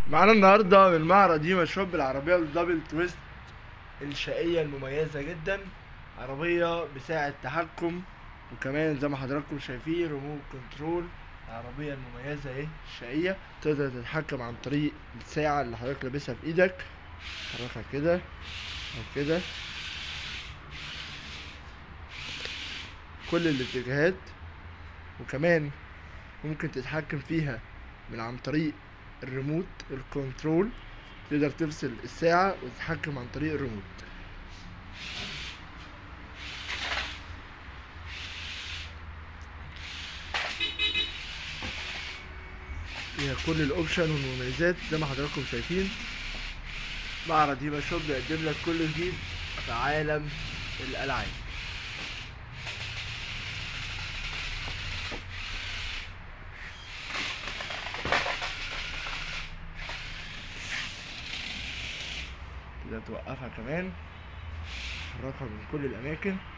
معانا النهارده من معرض ديما شوب العربيه الدبل تويست الشقيه المميزه جدا عربيه بساعه تحكم وكمان زي ما حضراتكم شايفين ريموت كنترول العربيه المميزه اهي الشقيه تقدر تتحكم عن طريق الساعه اللي حضرتك لابسها في ايدك تحركها كده او كده كل الاتجاهات وكمان ممكن تتحكم فيها من عن طريق الريموت الكنترول تقدر تفصل الساعة وتتحكم عن طريق الريموت فيها كل الاوبشن والمميزات زي ما حضراتكم شايفين معرض هيبا شوب بيقدم لك كل جديد في عالم الالعاب تقدر توقفها كمان تحركها من كل الاماكن